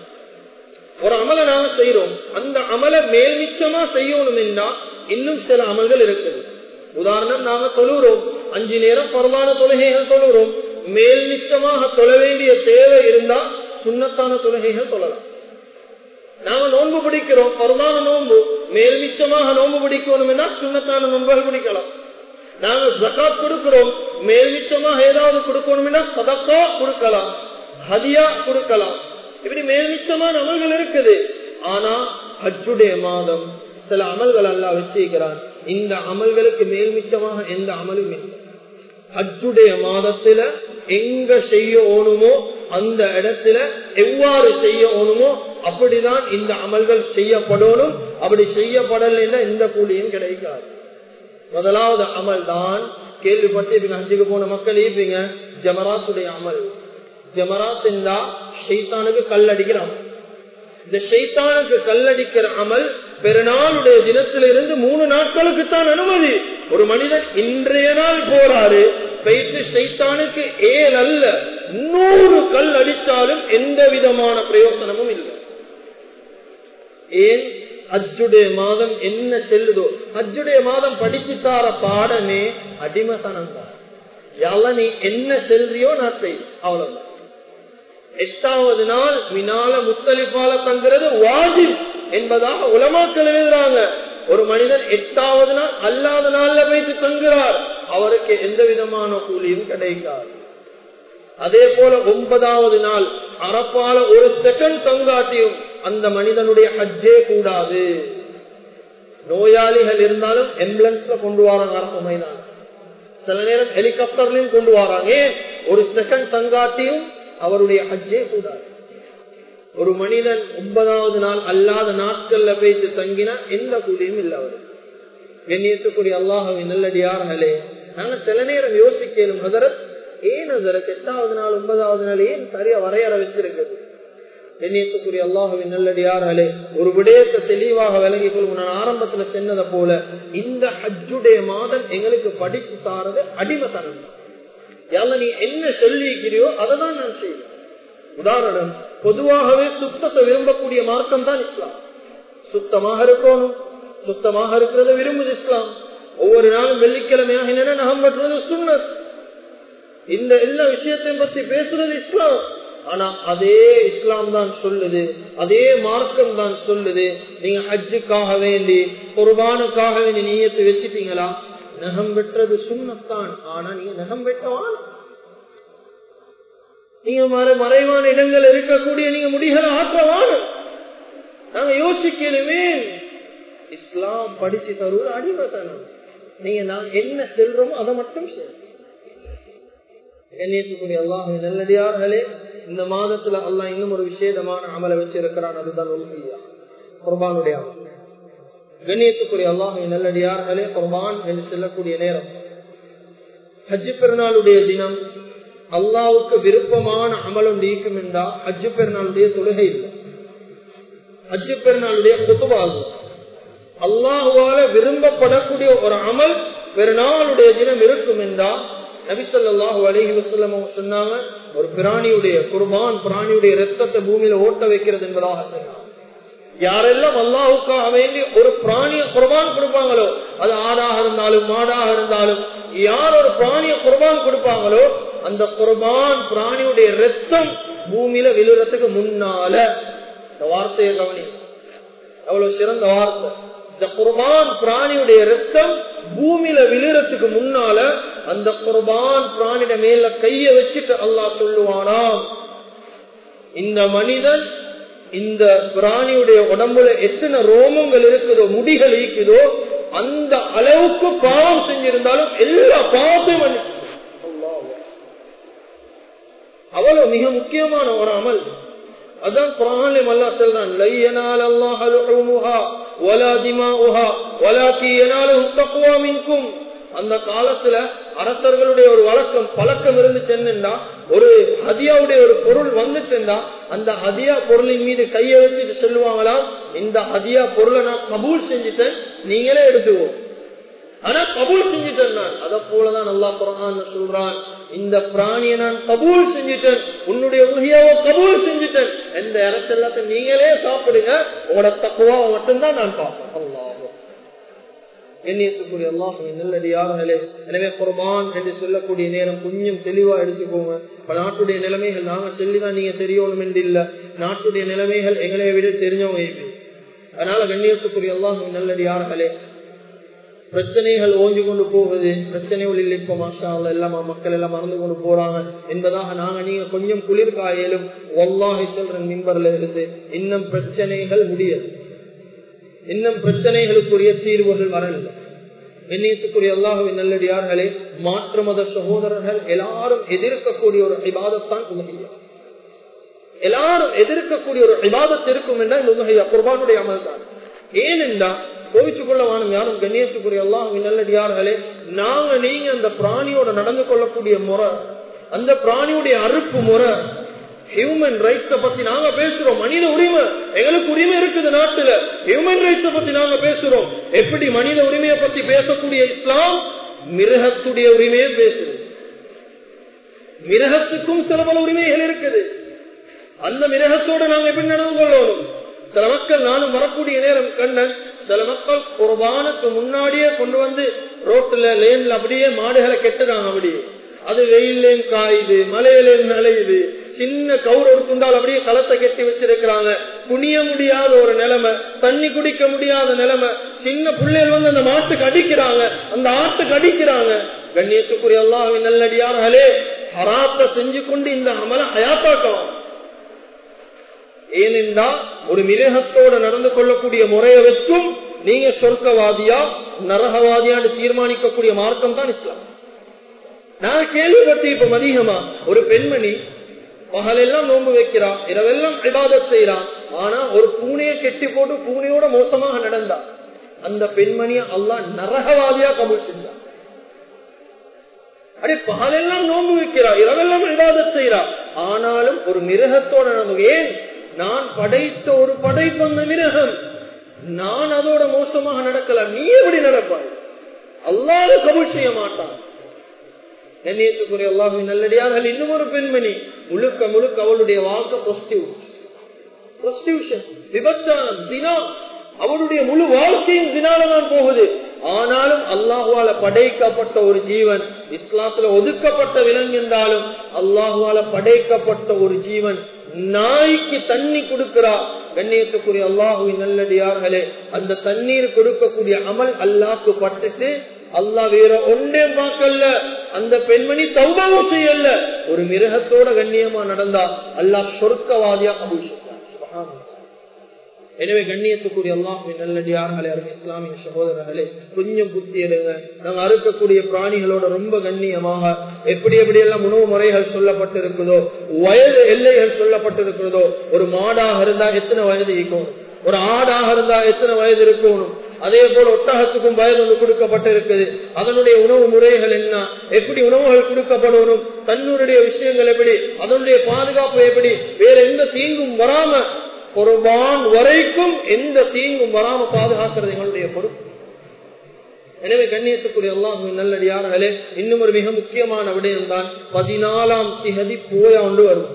A: ஒரு அமலை நாம செய்யறோம் அந்த அமலை மேல் மிச்சமா செய்யணும் என்றா இன்னும் சில அமல்கள் இருக்குது உதாரணம் நாம தொழுகிறோம் அஞ்சு நேரம் பரவான தொழுகைகள் தொழுகிறோம் மேல் மிச்சமாக தொழ வேண்டிய தேவை இருந்தா சுண்ணத்தான தொழுகைகள் தொழலாம் நாம நோன்பு பிடிக்கிறோம் பரவான நோன்பு மேல் மிச்சமாக நோன்பு பிடிக்கணும்னா சுண்ணத்தான நோன்புகள் பிடிக்கலாம் நாங்க ஜக்காத் கொடுக்கிறோம் மேல் மிச்சமாக ஏதாவது கொடுக்கணும்னா சதக்கா கொடுக்கலாம் ஹதியா கொடுக்கலாம் இப்படி மேல்மிச்சமான அமல்கள் இருக்குது ஆனா ஹஜ்ஜுடைய மாதம் சில அமல்கள் அல்லா வச்சிருக்கிறான் இந்த அமல்களுக்கு மேல்மிச்சமாக எந்த அமலும் இல்லை ஹஜ்ஜுடைய மாதத்துல எங்க செய்ய ஓணுமோ அந்த இடத்துல எவ்வாறு செய்ய ஓணுமோ அப்படிதான் இந்த அமல்கள் செய்யப்படணும் அப்படி செய்யப்படலைன்னா எந்த கூலியும் கிடைக்காது முதலாவது அமல் தான் கேள்விப்பட்டு இப்ப ஹஜ்ஜுக்கு போன மக்கள் இருப்பீங்க ஜமராத்துடைய அமல் ஜமராத் என்றா ஷெய்தானுக்கு கல்லடிக்கிற அமல் இந்த ஷெய்தானுக்கு கல்லடிக்கிற அமல் பெருநாளுடைய தினத்திலிருந்து மூணு நாட்களுக்கு தான் அனுமதி ஒரு மனிதன் இன்றைய நாள் போறாரு போயிட்டு ஷைத்தானுக்கு ஏழு அல்ல நூறு கல் அடித்தாலும் எந்த விதமான பிரயோசனமும் இல்லை ஏன் அஜுடைய மாதம் என்ன செல்லுதோ அஜுடைய மாதம் படிச்சு தார பாடமே அடிமசனம் தான் யால நீ என்ன செல்றியோ நான் செய் அவ்வளவுதான் எட்டாவது நாள் மினால முத்தலிப்பால தங்குறது வாஜிப் என்பதாக உலமாக்கள் எழுதுறாங்க ஒரு மனிதன் எட்டாவது நாள் அல்லாத நாள்ல வைத்து தங்குறார் அவருக்கு எந்த விதமான கூலியும் கிடைக்காது அதே போல ஒன்பதாவது நாள் அரப்பால ஒரு செகண்ட் தங்காட்டியும் அந்த மனிதனுடைய ஹஜ்ஜே கூடாது நோயாளிகள் இருந்தாலும் எம்புலன்ஸ்ல கொண்டு வராங்க அரசு மைதானம் சில நேரம் ஹெலிகாப்டர்லயும் கொண்டு வராங்க ஏன் ஒரு செகண்ட் தங்காட்டியும் அவருடைய ஹஜ்ஜே கூடாது ஒரு மனிதன் ஒன்பதாவது நாள் அல்லாத நாட்கள்ல போயிட்டு தங்கினா எந்த கூலியும் இல்லை அவரு கண்ணியத்துக்குரிய அல்லாஹவின் நல்லடியார்களே நாங்க சில நேரம் யோசிக்கணும் ஹசரத் ஏன் ஹசரத் எட்டாவது நாள் ஒன்பதாவது நாள் ஏன் சரியா வரையற வச்சிருக்குது எண்ணியத்துக்குரிய அல்லாஹுவின் நல்லடியார்களே ஒரு விடயத்தை தெளிவாக விளங்கிக் கொள்வோம் நான் ஆரம்பத்துல சொன்னதை போல இந்த ஹஜ்ஜுடைய மாதம் எங்களுக்கு படிச்சு தாரது அடிமைத்தனம் யால நீ என்ன சொல்லியிருக்கிறியோ அதை தான் நான் செய்வேன் உதாரணம் பொதுவாகவே சுத்தத்தை விரும்பக்கூடிய மார்க்கம் தான் இஸ்லாம் சுத்தமாக இருக்கணும் சுத்தமாக இருக்கிறத விரும்புது இஸ்லாம் ஒவ்வொரு நாளும் வெள்ளிக்கிழமையாக என்னென்ன நகம் பற்றுறது சுண்ணத் இந்த எல்லா விஷயத்தையும் பத்தி பேசுறது இஸ்லாம் ஆனா அதே இஸ்லாம் தான் சொல்லுது அதே மார்க்கம் தான் சொல்லுது நீங்க ஹஜ்ஜுக்காக வேண்டி குர்பானுக்காக வேண்டி நீயத்தை வச்சுட்டீங்களா நகம் வெட்டுறது சுண்ணத்தான் ஆனா நீங்க நகம் வெட்டவான் நீங்க மறை மறைவான இடங்கள் இருக்கக்கூடிய நீங்க முடிகளை ஆற்றவான நாங்க யோசிக்கணுமே இஸ்லாம் படிச்சு தருவது அடிமைத்தனம் நீங்க நான் என்ன செல்றோமோ அதை மட்டும் செய்யும் கண்ணியத்துக்குரிய அல்லாஹ் நல்லடியார்களே இந்த மாதத்துல அல்லாஹ் இன்னும் ஒரு விசேதமான அமலை வச்சிருக்கிறான் அதுதான் உல்கியா குர்பானுடைய கண்ணியத்துக்குரிய அல்லாஹ் நல்லடியார்களே குர்பான் என்று சொல்லக்கூடிய நேரம் ஹஜ்ஜு பெருநாளுடைய தினம் அல்லாவுக்கு விருப்பமான அமலம் நீக்கும் என்றா ஹஜ்ஜு பெருநாளுடைய தொழுகை இல்லை ஹஜ்ஜு பெருநாளுடைய குத்துபாகும் அல்லாஹுவால விரும்பப்படக்கூடிய ஒரு அமல் பெருநாளுடைய தினம் இருக்கும் என்றா நபிசல்லாஹு அலஹி வசல்லம் சொன்னாங்க ஒரு பிராணியுடைய குர்பான் பிராணியுடைய ரத்தத்தை பூமியில ஓட்ட வைக்கிறது என்பதாக சொன்னாங்க யாரெல்லாம் அல்லாஹுக்காக வேண்டி ஒரு பிராணிய குர்பான் கொடுப்பாங்களோ அது ஆடாக இருந்தாலும் மாடாக இருந்தாலும் யார் ஒரு பிராணிய குர்பான் கொடுப்பாங்களோ அந்த குர்பான் பிராணியுடைய ரத்தம் பூமியில விழுறதுக்கு முன்னால இந்த வார்த்தையை கவனி அவ்வளவு சிறந்த வார்த்தை இந்த குர்பான் பிராணியுடைய ரத்தம் பூமியில விழுறதுக்கு முன்னால அந்த குர்பான் பிராணிட மேல கைய வச்சுட்டு அல்லாஹ் சொல்லுவானாம் இந்த மனிதன் இந்த பிராணியுடைய உடம்புல எத்தனை ரோமங்கள் இருக்குதோ முடிகள் இருக்குதோ அந்த அளவுக்கு பாவம் செஞ்சிருந்தாலும் எல்லா பாவத்தையும் மன்னிச்சு அவ்வளவு மிக முக்கியமான ஒரு அமல் அதான் குரானில் அல்லா சொல்றான் லையனால் அல்லாஹ் லுஹுமுஹா வலா திமாஉஹா வலாக்கி யனாலுஹு தக்வா மின்கும் அந்த காலத்துல அரசர்களுடைய ஒரு வழக்கம் பழக்கம் இருந்து சென்னுண்டா ஒரு ஹதியாவுடைய ஒரு பொருள் வந்துச்சுண்டா அந்த ஹதியா பொருளின் மீது கையை வச்சுட்டு சொல்லுவாங்களா இந்த ஹதியா பொருளை நான் கபூல் செஞ்சுட்டேன் நீங்களே எடுத்துவோம் ஆனா கபூல் செஞ்சுட்டேன் நான் அத போலதான் நல்லா குரான் சொல்றான் இந்த பிராணியை நான் கபூல் செஞ்சுட்டேன் உன்னுடைய உகியாவை கபூல் செஞ்சுட்டேன் எந்த இடத்தெல்லாத்தையும் நீங்களே சாப்பிடுங்க உங்களோட தக்குவாவை மட்டும்தான் நான் பார்ப்பேன் அல்லாஹ் எண்ணியத்துக்குரிய அல்லாஹ் நல்லடியார்களே எனவே குர்பான் என்று சொல்லக்கூடிய நேரம் கொஞ்சம் தெளிவா எடுத்துக்கோங்க இப்ப நாட்டுடைய நிலைமைகள் நாங்க சொல்லிதான் நீங்க தெரியணும் என்று இல்ல நாட்டுடைய நிலைமைகள் எங்களை விட தெரிஞ்சவங்க அதனால கண்ணியத்துக்குரிய அல்லாஹ் நல்லடியார்களே பிரச்சனைகள் ஓஞ்சி கொண்டு போகுது பிரச்சனைகள் இல்லை இப்ப மாஷா எல்லாம் மக்கள் எல்லாம் மறந்து கொண்டு போறாங்க என்பதாக நாங்க நீங்க கொஞ்சம் குளிர் காயலும் ஒல்லாஹி சொல்ற மின்பர்ல இருந்து இன்னும் பிரச்சனைகள் முடியாது இன்னும் பிரச்சனைகளுக்குரிய தீர்வுகள் வரவில்லை எண்ணியத்துக்குரிய அல்லாஹுவின் நல்லடியார்களே மாற்று மத சகோதரர்கள் எல்லாரும் எதிர்க்கக்கூடிய ஒரு விவாதத்தான் உலகையா எல்லாரும் எதிர்க்கக்கூடிய ஒரு விவாதத்து இருக்கும் என்றால் இந்த உலகையா குர்பானுடைய அமல் தான் ஏனென்றா கோவிச்சுக்கொள்ள வாணும் யாரும் கண்ணியத்துக்குரிய அல்லாஹுவின் நல்லடியார்களே நாங்க நீங்க அந்த பிராணியோட நடந்து கொள்ளக்கூடிய முறை அந்த பிராணியுடைய அறுப்பு முறை ஹியூமன் ரைட்ஸ பத்தி நாங்க பேசுறோம் மனித உரிமை எங்களுக்கு உரிமை இருக்குது நாட்டுல ஹியூமன் ரைட்ஸ பத்தி நாங்க பேசுறோம் எப்படி மனித உரிமையை பத்தி பேசக்கூடிய இஸ்லாம் மிருகத்துடைய உரிமையை பேசுது மிருகத்துக்கும் சில பல உரிமைகள் இருக்குது அந்த மிருகத்தோட நாங்க எப்படி நடந்து கொள்ளணும் சில மக்கள் நானும் வரக்கூடிய நேரம் கண்ணன் சில மக்கள் குர்பானுக்கு முன்னாடியே கொண்டு வந்து ரோட்டுல லேன்ல அப்படியே மாடுகளை கெட்டுறாங்க அப்படியே அது வெயிலேயும் காயுது மலையிலேயும் நலையுது சின்ன கவுர் ஒரு துண்டால் அப்படியே களத்தை கெட்டி வச்சிருக்கிறாங்க குனிய முடியாத ஒரு நிலைமை தண்ணி குடிக்க முடியாத நிலைமை சின்ன பிள்ளைகள் வந்து அந்த மாட்டுக்கு அடிக்கிறாங்க அந்த ஆட்டுக்கு அடிக்கிறாங்க கண்ணியத்துக்குரிய அல்லாஹின் நல்லடியார்களே ஹராத்த செஞ்சு கொண்டு இந்த அமல ஹயாத்தாக்கலாம் ஏனென்றா ஒரு மிருகத்தோட நடந்து கொள்ளக்கூடிய முறையை வச்சும் நீங்க சொர்க்கவாதியா நரகவாதியான்னு தீர்மானிக்கக்கூடிய மார்க்கம் தான் இஸ்லாம் நான் கேள்விப்பட்டு இப்ப அதிகமா ஒரு பெண்மணி பகலெல்லாம் நோன்பு வைக்கிறா இரவெல்லாம் விவாதம் செய்யறான் ஆனா ஒரு பூனையை கெட்டி போட்டு பூனையோட மோசமாக நடந்தா அந்த பெண்மணிய அல்லா நரகவாதியா கபூல் செஞ்சான் அடி பகலெல்லாம் நோன்பு வைக்கிறா இரவெல்லாம் விவாதம் செய்யறா ஆனாலும் ஒரு மிருகத்தோட நமக்கு ஏன் நான் படைத்த ஒரு படைப்பந்த மிருகம் நான் அதோட மோசமாக நடக்கல நீ எப்படி நடப்பாய் அல்லாத கபூல் செய்ய மாட்டான் கண்ணியத்துக்குரிய அல்லாஹுவின் நல்லடியார்கள் இன்னும் ஒரு பெண்மணி முழுக்க முழுக்க அவளுடைய வாழ்க்கை ப்ரொஸ்டியூஷன் விபச்சாரம் தினா அவளுடைய முழு வாழ்க்கையும் தினாலதான் போகுது ஆனாலும் அல்லாஹுவால படைக்கப்பட்ட ஒரு ஜீவன் இஸ்லாத்துல ஒதுக்கப்பட்ட விலங்கு என்றாலும் அல்லாஹுவால படைக்கப்பட்ட ஒரு ஜீவன் நாய்க்கு தண்ணி கொடுக்கிறா கண்ணியத்துக்குரிய அல்லாஹுவின் நல்லடியார்களே அந்த தண்ணீர் கொடுக்கக்கூடிய அமல் அல்லாஹ்க்கு பட்டுட்டு அல்லாஹ் வேற ஒன்றே பார்க்கல அந்த பெண்மணி தௌபாவும் செய்யல ஒரு மிருகத்தோட கண்ணியமா நடந்தா அல்லாஹ் சொர்க்கவாதியா கபூல் செய்தார் எனவே கண்ணியத்துக்குரிய அல்லாஹின் நல்லடியார்களே அருமை இஸ்லாமிய சகோதரர்களே கொஞ்சம் புத்தி எடுங்க நாங்க அறுக்கக்கூடிய பிராணிகளோட ரொம்ப கண்ணியமாக எப்படி எப்படி எல்லாம் உணவு முறைகள் சொல்லப்பட்டிருக்குதோ வயது எல்லைகள் சொல்லப்பட்டிருக்கிறதோ ஒரு மாடாக இருந்தா எத்தனை வயது இருக்கும் ஒரு ஆடாக இருந்தா எத்தனை வயது இருக்கணும் அதே போல ஒட்டகத்துக்கும் வயது ஒன்று கொடுக்கப்பட்டிருக்குது அதனுடைய உணவு முறைகள் என்ன எப்படி உணவுகள் கொடுக்கப்படணும் தன்னுடைய விஷயங்கள் எப்படி அதனுடைய பாதுகாப்பு எப்படி வேற எந்த தீங்கும் வராம குர்பான் வரைக்கும் எந்த தீங்கும் வராம பாதுகாக்கிறது எங்களுடைய பொறுப்பு எனவே கண்ணியத்துக்குரிய அல்லாஹு நல்லடியார்களே இன்னும் ஒரு மிக முக்கியமான விடயம் தான் பதினாலாம் திகதி போயா ஒன்று வரும்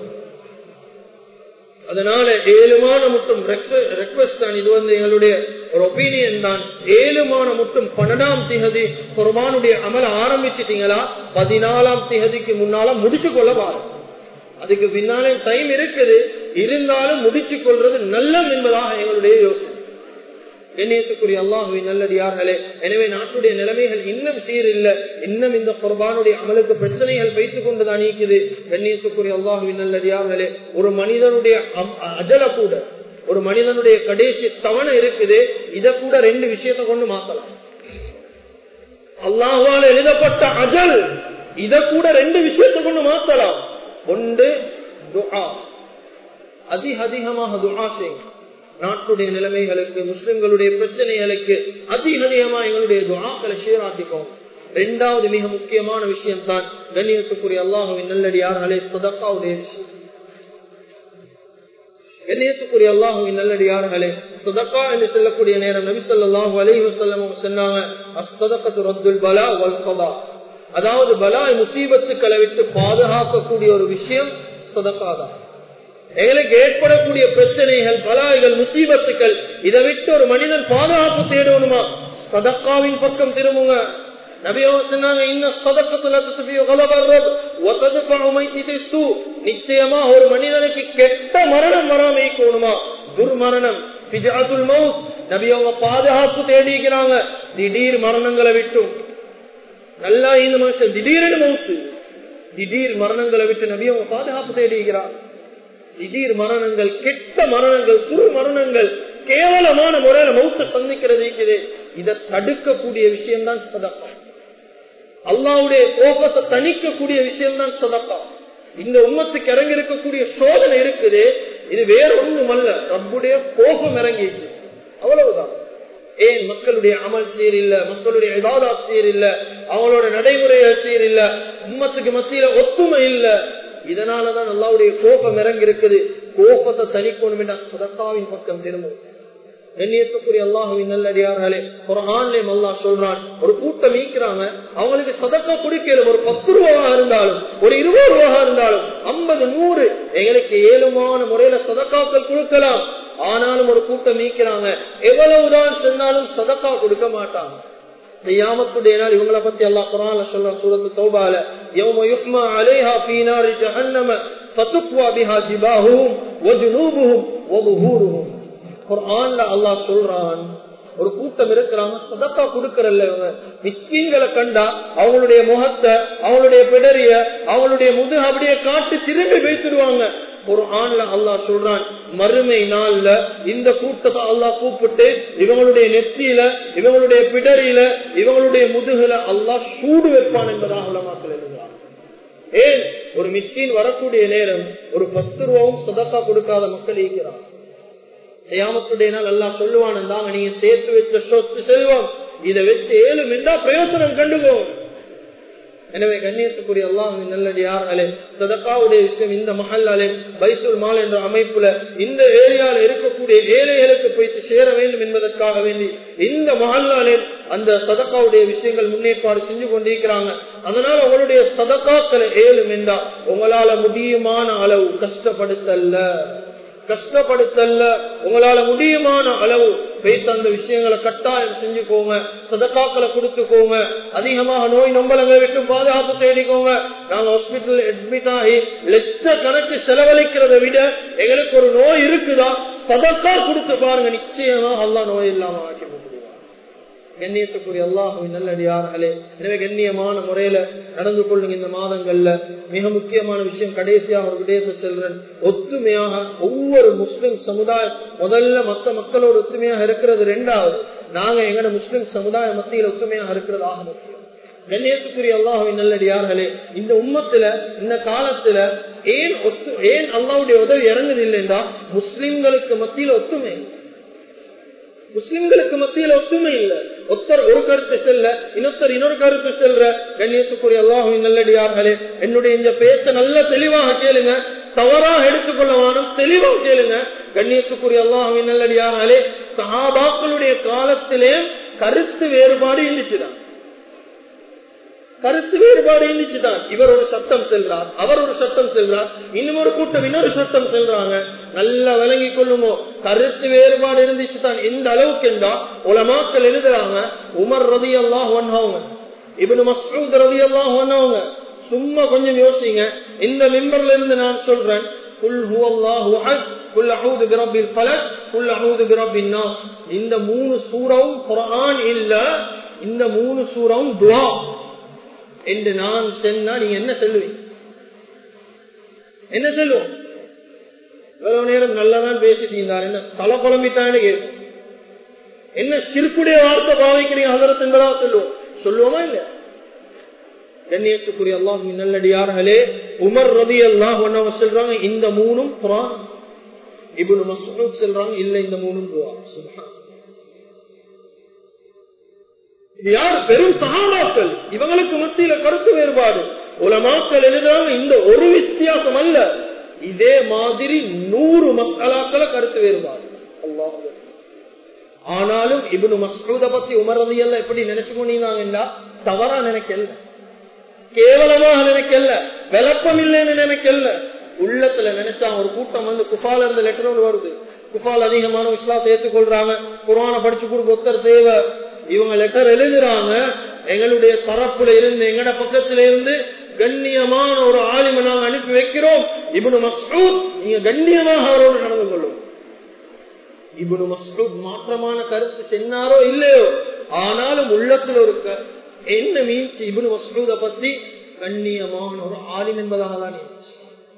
A: அதனால ஏழுமான மட்டும் ரெக்வஸ்ட் தான் இது வந்து எங்களுடைய ஒரு ஒப்பீனியன் தான் ஏழுமான மட்டும் பன்னெண்டாம் திகதி குர்பானுடைய அமல ஆரம்பிச்சிட்டீங்களா பதினாலாம் திகதிக்கு முன்னால முடிச்சு கொள்ள பாருங்க அதுக்கு பின்னாலே டைம் இருக்குது இருந்தாலும் முடிச்சு கொள்றது நல்லம் என்பதாக எங்களுடைய யோசனை கண்ணியத்துக்குரிய அல்லாஹுவின் நல்லடியார்களே எனவே நாட்டுடைய நிலைமைகள் இன்னும் சீரில்ல இன்னும் இந்த குர்பானுடைய அமலுக்கு பிரச்சனைகள் வைத்துக் கொண்டுதான் நீக்குது கண்ணியத்துக்குரிய அல்லாஹுவின் நல்லடியார்களே ஒரு மனிதனுடைய அஜல கூட ஒரு மனிதனுடைய கடைசி தவணை இருக்குது இத கூட ரெண்டு விஷயத்தை கொண்டு மாத்தலாம் அல்லாஹால எழுதப்பட்ட அஜல் இத கூட ரெண்டு விஷயத்தை கொண்டு மாத்தலாம் ஒன்று துஆ அதிக அதிகமாக துஆ செய்யும் நாட்டுடைய நிலைமைகளுக்கு முஸ்லிம்களுடைய பிரச்சனைகளுக்கு அதிக அதிகமாக எங்களுடைய துஆக்களை ஷேராக்கிக்கோம் இரண்டாவது மிக முக்கியமான விஷயம் தான் கண்ணியத்துக்குரிய அல்லாஹுவின் நல்லடியார்களே சதக்காவுடைய விஷயம் கண்ணியத்துக்குரிய அல்லாஹுவின் நல்லடியார்களே சுதக்கா என்று சொல்லக்கூடிய நேரம் நபி சொல்லாஹு அலைஹி வஸல்லம் சொன்னாங்க அஸ்ஸதகத்து ரத்துல் பலா வல் கதா அதாவது பலாய் முசீபத்துக்களை விட்டு பாதுகாக்கக்கூடிய ஒரு விஷயம் சதக்கா தான் எங்களுக்கு ஏற்படக்கூடிய பிரச்சனைகள் பலாய்கள் முசீபத்துக்கள் இதை விட்டு ஒரு மனிதன் பாதுகாப்பு தேடணுமா சதக்காவின் பக்கம் திரும்புங்க நபியோ சொன்னாங்க இன்னும் நிச்சயமா ஒரு மனிதனுக்கு கெட்ட மரணம் வராம இருக்கணுமா துர்மரணம் நபியவங்க பாதுகாப்பு தேடிக்கிறாங்க திடீர் மரணங்களை விட்டும் நல்லா இந்த மனுஷன் திடீரென மவுத்து திடீர் மரணங்களை விட்டு நபி அவங்க பாதுகாப்பு தேடுகிறார் திடீர் மரணங்கள் கெட்ட மரணங்கள் துரு மரணங்கள் கேவலமான முறையில மௌத்த சந்திக்கிறது இருக்குது இதை தடுக்கக்கூடிய விஷயம் தான் சதக்கா அல்லாவுடைய கோபத்தை தணிக்கக்கூடிய விஷயம் தான் சதக்கா இந்த உம்மத்துக்கு இறங்கி இருக்கக்கூடிய சோதனை இருக்குது இது வேற ஒண்ணும் அல்ல ரப்புடைய கோபம் இறங்கிச்சு அவ்வளவுதான் ஏன் மக்களுடைய அமல் சீர் இல்ல மக்களுடைய விவாதா சீர் இல்ல அவங்களோட நடைமுறைகள் சீர் இல்ல உம்மத்துக்கு மத்தியில ஒத்துமை இல்ல இதனாலதான் அல்லாவுடைய கோபம் இறங்கி இருக்குது கோபத்தை தனிக்கணும் என்ற சதக்காவின் பக்கம் திரும்பும் கண்ணியத்துக்குரிய அல்லாஹுவின் நல்லடியார்களே ஒரு ஆன்லைன் அல்லா சொல்றான் ஒரு கூட்டம் ஈக்கிறாங்க அவங்களுக்கு சதக்கா குடிக்கல ஒரு பத்து ரூபாவா இருந்தாலும் ஒரு இருபது ரூபாவா இருந்தாலும் ஐம்பது நூறு எங்களுக்கு ஏழுமான முறையில சதக்காக்கள் கொடுக்கலாம் ஆனாலும் ஒரு கூட்டம் நீக்கிறாங்க எவ்வளவுதான் சொன்னாலும் சதக்கா கொடுக்க மாட்டாங்க கியாமத்துடைய நாள் இவங்களை பத்தி அல்லா குரான்ல சொல்ற சூரத்து தௌபால யௌம யுக்மா அலைஹா ஃபீ நாரி ஜஹன்னம ஃபதுக்வா பிஹா ஜிபாஹும் வஜுனூபுஹும் வதுஹூருஹும் குர்ஆன்ல அல்லாஹ் சொல்றான் ஒரு கூட்டம் இருக்கிறாங்க சதக்கா கொடுக்கறல்ல இவங்க மிஸ்கீன்களை கண்டா அவங்களுடைய முகத்தை அவங்களுடைய பிடரிய அவங்களுடைய முதுக அப்படியே காட்டு திரும்பி வைத்துடுவாங்க ஒரு ஆண்ல அல்லாஹ் சொல்றான் மறுமை நாள்ல இந்த கூட்டத்தை அல்லாஹ் கூப்பிட்டு இவங்களுடைய நெற்றியில இவங்களுடைய பிடரியில இவங்களுடைய முதுகுல அல்லாஹ் சூடு வைப்பான் என்பதாக உலமாக்கள் எழுதுகிறார் ஏன் ஒரு மிஸ்கின் வரக்கூடிய நேரம் ஒரு பத்து ரூபாவும் சதக்கா கொடுக்காத மக்கள் ஈக்கிறார் செய்யாமத்துடைய நாள் எல்லாம் சொல்லுவான் தாங்க நீங்க சேர்த்து வச்ச சொத்து செல்வம் இதை வச்சு ஏழு மிண்டா பிரயோசனம் கண்டுவோம் எனவே கண்ணியத்துக்குரிய அல்லாஹ் நல்லடியார்களே சதக்காவுடைய விஷயம் இந்த மஹல்லாலே பைசுல் மால் என்ற அமைப்புல இந்த ஏரியால இருக்கக்கூடிய ஏழைகளுக்கு போயிட்டு சேர வேண்டும் என்பதற்காக வேண்டி இந்த மஹல்லாலே அந்த சதக்காவுடைய விஷயங்கள் முன்னேற்பாடு செஞ்சு கொண்டிருக்கிறாங்க அதனால உங்களுடைய சதக்காக்களை ஏழும் என்றா உங்களால முடியுமான அளவு கஷ்டப்படுத்தல்ல கஷ்டப்படுத்தல்ல உங்களால முடியுமான அளவு வைத்து அந்த விஷயங்களை கட்டாயம் செஞ்சுக்கோங்க சதக்காக்களை கொடுத்துக்கோங்க அதிகமாக நோய் நம்பலங்களை விட்டு பாதுகாப்பு தேடிக்கோங்க நாங்க ஹாஸ்பிட்டல் அட்மிட் ஆகி லட்ச கணக்கு செலவழிக்கிறத விட எங்களுக்கு ஒரு நோய் இருக்குதா சதக்கா கொடுத்து பாருங்க நிச்சயமா அல்லா நோய் இல்லாம ஆக்கி கண்ணியத்துக்குரிய அல்லாஹுவின் நல்லடியார்களே எனவே கண்ணியமான முறையில நடந்து கொள்ளுங்க இந்த மாதங்கள்ல மிக முக்கியமான விஷயம் கடைசியாக ஒரு விடயத்தை செல்றேன் ஒத்துமையாக ஒவ்வொரு முஸ்லிம் சமுதாயம் முதல்ல மத்த மக்களோட ஒத்துமையாக இருக்கிறது ரெண்டாவது நாங்க எங்கட முஸ்லிம் சமுதாய மத்தியில் ஒத்துமையாக இருக்கிறது ஆக முக்கியம் கண்ணியத்துக்குரிய அல்லாஹுவின் நல்லடியார்களே இந்த உம்மத்துல இந்த காலத்துல ஏன் ஒத்து ஏன் அல்லாவுடைய உதவி இறங்குது இல்லைன்றா முஸ்லிம்களுக்கு மத்தியில் ஒத்துமை முஸ்லிம்களுக்கு மத்தியில் ஒத்துமை இல்ல ஒருத்தர் ஒரு கருத்து செல்ல இன்னொருத்தர் இன்னொரு கருத்து செல்ற கண்ணியத்துக்குரிய அல்லாஹுவின் நல்லடியார்களே என்னுடைய இந்த பேச்ச நல்ல தெளிவாக கேளுங்க தவறாக எடுத்துக்கொள்ள வேணும் தெளிவாக கேளுங்க கண்ணியத்துக்குரிய அல்லாஹுவின் நல்லடியார்களே சஹாபாக்களுடைய காலத்திலே கருத்து வேறுபாடு இருந்துச்சுதான் கருத்து வேறுபாடு இருந்துச்சுதான் இவர் ஒரு சத்தம் செல்றார் அவர் ஒரு சத்தம் செல்றார் இன்னும் ஒரு கூட்டம் இன்னொரு சத்தம் செல்றாங்க நல்லா விளங்கி கொள்ளுமோ கருத்து வேறுபாடு இருந்துச்சுதான் எந்த அளவுக்கு என்றா உலமாக்கள் எழுதுறாங்க உமர் ரதி எல்லாம் ஒன்னவங்க இவனு மசூத் ரதி எல்லாம் ஒன்னவங்க சும்மா கொஞ்சம் யோசிங்க இந்த மெம்பர்ல இருந்து நான் சொல்றேன் இந்த மூணு சூறவும் குரான் இல்ல இந்த மூணு சூறவும் துவா என்று நான் சொன்னா நீங்க என்ன சொல்லுவீங்க என்ன சொல்லுவோம் இவ்வளவு நேரம் நல்லாதான் பேசிட்டு இருந்தார் என்ன தலை குழம்பித்தானே கேட்கும் என்ன சிறுக்குடைய வார்த்தை பாவிக்கிறீங்க அதற்கு என்பதா சொல்லுவோம் சொல்லுவோமா இல்ல கண்ணியத்துக்குரிய அல்லாஹ் நல்லடியார்களே உமர் ரதி அல்லாஹ் ஒன்னவங்க சொல்றாங்க இந்த மூணும் குரான் இபுன் மசூத் சொல்றாங்க இல்ல இந்த மூணும் துவா சுபஹான் இது யார் பெரும் சகாபாக்கள் இவங்களுக்கு மத்தியில கருத்து வேறுபாடு உலமாக்கள் எழுதுறாங்க இந்த ஒரு வித்தியாசம் அல்ல இதே மாதிரி நூறு மசாலாக்கள கருத்து வேறுபாடு ஆனாலும் இவனு மசூத பத்தி உமர்றது எல்லாம் எப்படி நினைச்சு கொண்டீங்கன்னா தவறா நினைக்கல கேவலமாக நினைக்கல விளக்கம் இல்லைன்னு நினைக்கல உள்ளத்துல நினைச்சா ஒரு கூட்டம் வந்து குஃபால இருந்து லெட்டர் வருது குஃபால் அதிகமான இஸ்லாத்தை ஏற்றுக்கொள்றாங்க குரான படிச்சு கொடுக்க ஒருத்தர் தேவை இவங்க லெட்டர் எழுதுறாங்க எங்களுடைய தரப்புல இருந்து எங்கட பக்கத்துல இருந்து கண்ணியமான ஒரு ஆலிமை நாங்க அனுப்பி வைக்கிறோம் இவனு மசூத் நீங்க கண்ணியமாக அவரோடு நடந்து கொள்ளும் இவனு மசூத் மாற்றமான கருத்து சென்னாரோ இல்லையோ ஆனாலும் உள்ளத்துல ஒரு என்ன மீன்ஸ் இவனு மசூத பத்தி கண்ணியமான ஒரு ஆலிம் என்பதாக தான் இருந்துச்சு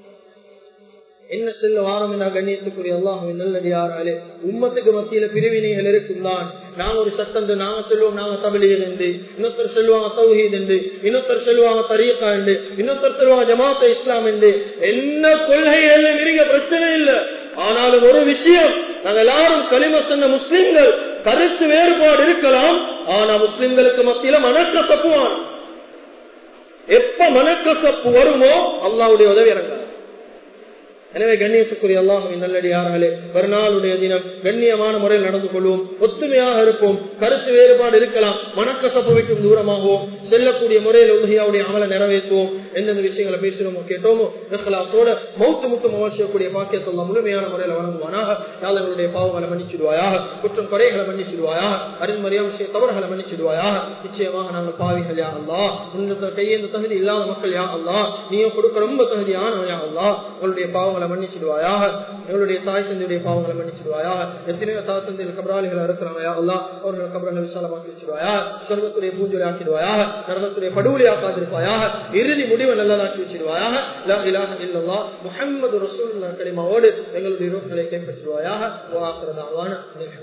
A: என்ன செல்ல வாரம் என்ற கண்ணியத்துக்குரிய அல்லாஹுவின் நல்லடியாராலே உம்மத்துக்கு மத்தியில பிரிவினைகள் இருக்கும் தான் நாங்க ஒரு சட்டம் நாங்க சொல்லுவோம் நாங்க தமிழிகள் என்று இன்னொருத்தர் சொல்லுவாங்க தௌஹீத் என்று இன்னொருத்தர் சொல்லுவாங்க தரியக்கா என்று இன்னொருத்தர் சொல்லுவாங்க ஜமாத்த இஸ்லாம் என்று என்ன கொள்கைகள் இருங்க பிரச்சனை இல்லை ஆனாலும் ஒரு விஷயம் நாங்க எல்லாரும் களிம சொன்ன முஸ்லிம்கள் கருத்து வேறுபாடு இருக்கலாம் ஆனா முஸ்லிம்களுக்கு மத்தியில மனக்கசப்புவான் எப்ப மனக்கசப்பு வருமோ அல்லாவுடைய உதவி இறங்காது எனவே கண்ணியத்துக்குரிய அல்லாஹுவின் நல்லடியார்களே மறுநாளுடைய தினம் கண்ணியமான முறையில் நடந்து கொள்வோம் ஒத்துமையாக இருப்போம் கருத்து வேறுபாடு இருக்கலாம் மனக்கசப்பு விட்டும் தூரமாகவும் செல்லக்கூடிய முறையில் உலகியாவுடைய அமலை நிறைவேற்றுவோம் எந்தெந்த விஷயங்களை பேசுறோமோ கேட்டோமோ இஹ்லாசோட மௌத்து முட்டும் அவசியக்கூடிய பாக்கியத்தை முழுமையான முறையில் வழங்குவானாக யாதவர்களுடைய பாவங்களை மன்னிச்சிடுவாயாக குற்றம் குறைகளை மன்னிச்சிடுவாயாக அறிமுறையா விஷய தவறுகளை மன்னிச்சிடுவாயாக நிச்சயமாக நாங்கள் பாவிகள் யா அல்லா உன்னத கையேந்த தகுதி இல்லாத மக்கள் யா அல்லா நீயும் கொடுக்க ரொம்ப தகுதியானவன் யா அல்லா உங்களுடைய பாவங்களை பாவங்களை மன்னிச்சிடுவாயாக எங்களுடைய தாய் தந்தையுடைய பாவங்களை மன்னிச்சிடுவாயாக எத்தனையோ தாய் தந்தையில் கபராளிகள் இருக்கிறாங்க அல்லா அவர்கள் கபரங்களை விசாலமாக்கி வச்சிருவாயா சொர்க்கத்துடைய பூஞ்சொலி ஆக்கிடுவாயாக நரகத்துடைய படுகொலி ஆக்காதிருப்பாயாக இறுதி முடிவை நல்லதாக்கி வச்சிருவாயாக இல்லல்லா முகமது ரசூல் கலிமாவோடு எங்களுடைய ரோக்களை கைப்பற்றிடுவாயாக